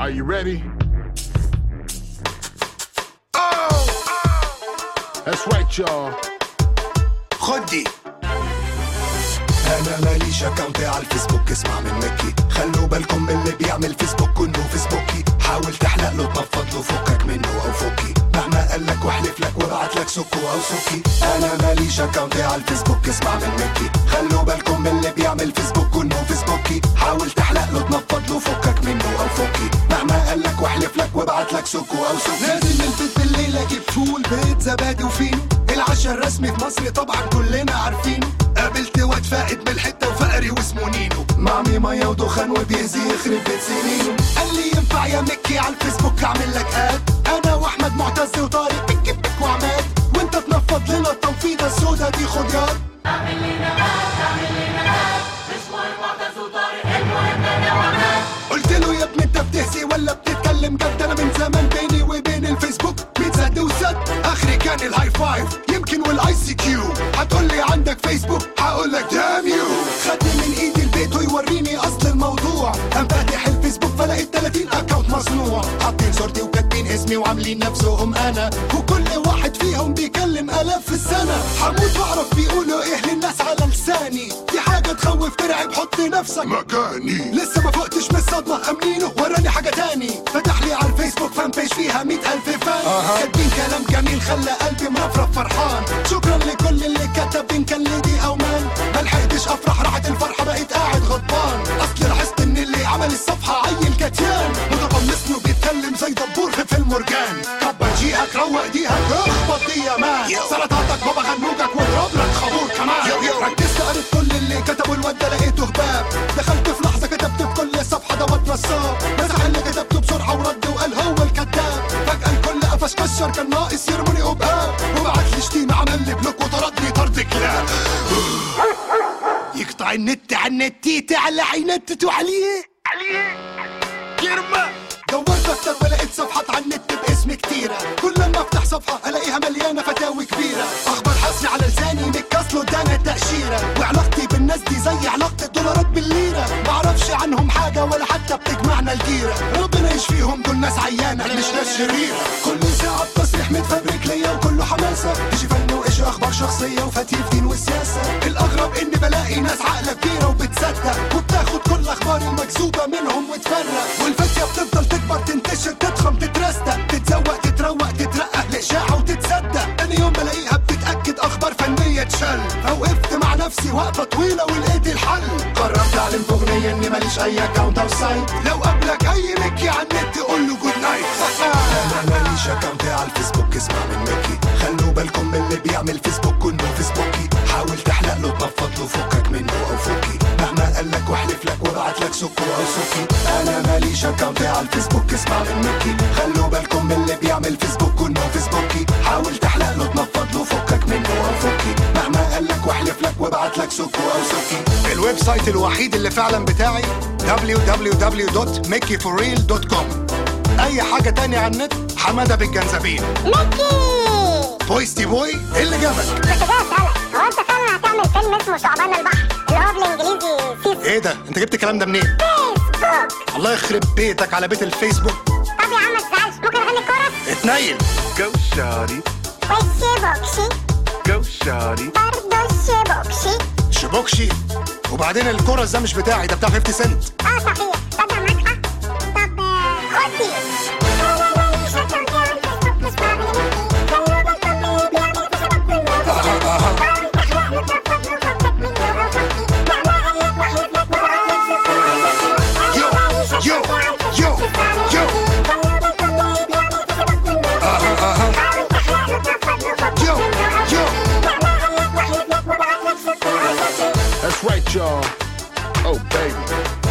Are you ready? Oh! That's right, y'all. خدي انا ماليش اكونت على الفيسبوك اسمع من مكي خلوا بالكم من اللي بيعمل فيسبوك انه فيسبوكي حاول تحلق له تنفض له فكك منه او فكي مهما قال لك واحلف لك وابعت لك سكو او سكي انا ماليش اكونت على الفيسبوك اسمع من مكي خلوا بالكم من اللي بيعمل فيسبوك انه فيسبوكي حاول تحلق له تنفض له فكك منه او فكي مهما قال لك واحلف لك وابعت لك سكو او سكي نازل من البيت بالليل اجيب فول بيت زبادي وفينو العشاء الرسمي في مصر طبعا كلنا عارفينه قابلت واد فائد من الحته وفقري واسمه نينو معمي ميه ودخان وبيهزي يخرب بيت سنينه قال لي ينفع يا مكي على الفيسبوك اعمل لك اد انا واحمد معتز وطارق بك بك وعماد وانت تنفض لنا التنفيضه السودا دي خد ياض قلت له يا ابني انت بتهزي ولا بتتكلم جد انا من زمان بيني وبين الفيسبوك متسد وسد اخري كان الهاي فايف يمكن والاي سي كيو هتقول لي عندك فيسبوك هقول لك دام يو خدني من ايدي البيت ويوريني اصل الموضوع قام فاتح الفيسبوك فلقيت 30 اكونت مصنوع حاطين صورتي وكاتبين اسمي وعاملين نفسهم انا وكل واحد فيهم بيكلم الاف في السنه هموت واعرف بيقولوا ايه للناس على لساني دي حاجه تخوف ترعب حط نفسك مكاني لسه ما فقتش من الصدمة أمنينه وراني حاجة تاني فتح لي على الفيسبوك فان بيج فيها مئة ألف فان كاتبين كلام جميل خلى قلبي مرفرف فرحان شكرا لكل اللي كتب إن كان ليدي أو مان ملحقتش أفرح راحت الفرحة بقيت قاعد غضبان أصل لاحظت إن اللي عمل الصفحة عيل كتيان متقمصني وبيتكلم زي دبور في فيلم مرجان كبر جيهك روق ديهك اخبط دي يا مان سلطاتك بابا غنوجك واضرب لك خابور كمان ركزت قريت كل اللي كتبوا الواد ده لقيته هباب دخلت في لحظة كتبت في كل صفحة دوت نصاب مسح اللي كتبته بسرعة ورد وقال هو الكذاب فجأة الكل قفش كشر كان ناقص يرموني قباب وبعت لي شتيمة عمل لي بلوك وطردني طرد كلاب يقطع النت على النتيت على عينتته عليه عليه يرمى دورت اكتر ولقيت صفحات على النت باسم كتيرة كل لما افتح صفحة الاقيها مليانة فتاوي كبيرة اخبار حصري على لساني متكسل قدام التأشيرة وعلاقتي بالناس دي زي علاقة الدولارات بالليرة معرفش عنهم حاجة ولا حتى بتجمعنا الجيرة ربنا يشفيهم دول ناس عيانة مش ناس شريرة كل ساعة بتصريح متفبرك ليا وكله حماسة يجي فن وايش اخبار شخصية وفتيف دين والسياسة الاغرب اني بلاقي ناس عقلة كبيرة وبتصدق وبتاخد كل اخبار المكذوبة منهم وتفرق والفتية بتفضل تكبر تنتشر تضخم تترستق تتزوق تتروق تترقق لإشاعة وتتصدق تاني يوم بلاقيها بتتأكد أخبار فنية تشل فوقفت مع نفسي وقفة طويلة ولقيت الحل قررت أعلن في أغنية إني ماليش أي أكاونت أو سايت لو قابلك أي مكي على النت قول له جود نايت أنا ماليش أكاونت على الفيسبوك اسمع من مكي خلوا بالكم من اللي بيعمل فيسبوك إنه فيسبوكي حاول تحلق له تنفض له فكك منه أو فكي مهما قال لك واحلف لك وابعت لك سكو أو سكي أنا ماليش أكاونت على الفيسبوك اسمع من مكي خلوا بالكم من اللي بيعمل فيسبوك إنه فيسبوكي حاول تحلق له تنفض له فكك منه أو فكي مهما قال لك واحلف لك وابعت لك سكو أو سكي الويب سايت الوحيد اللي فعلا بتاعي www.mickeyforreal.com أي حاجة تانية على النت حمادة بالجنزبيل ميكي بويستي بوي إيه اللي جابك كنت جاي اسالك هو انت فعلا هتعمل فيلم اسمه شعبان البحر اللي هو بالانجليزي سيسو ايه ده انت جبت الكلام ده منين فيسبوك الله يخرب بيتك على بيت الفيسبوك طب يا عم ما تزعلش ممكن اغني كورس اتنيل Go shawty, والشيبوكشي go shawty. برضه الشيبوكشي شبوكشي وبعدين الكورس ده مش بتاعي ده بتاع 50 سنت اه صحيح تصدق معاك حق طب آه، خد دي انا ماليش اكونت على الفيسبوك مش بعمل ميكي خلوا بالكم من اللي بيعمل فيسبوك كله أها، أها. حاول تحلق له تنفض له فكك منه او فكي مهما قال لك واحلف لك وابعت لك سكو او سكي يو، انا ماليش يو، اكونت على الفيسبوك يو، مش بعمل يو. ميكي خلوا بالكم من اللي بيعمل فيسبوك كله أها، أها. حاول تحلق له تنفض له فكك يو، منه او يو. فكي مهما قال لك واحلف لك وابعت لك سكو او سكي That's right, y'all. Oh, baby.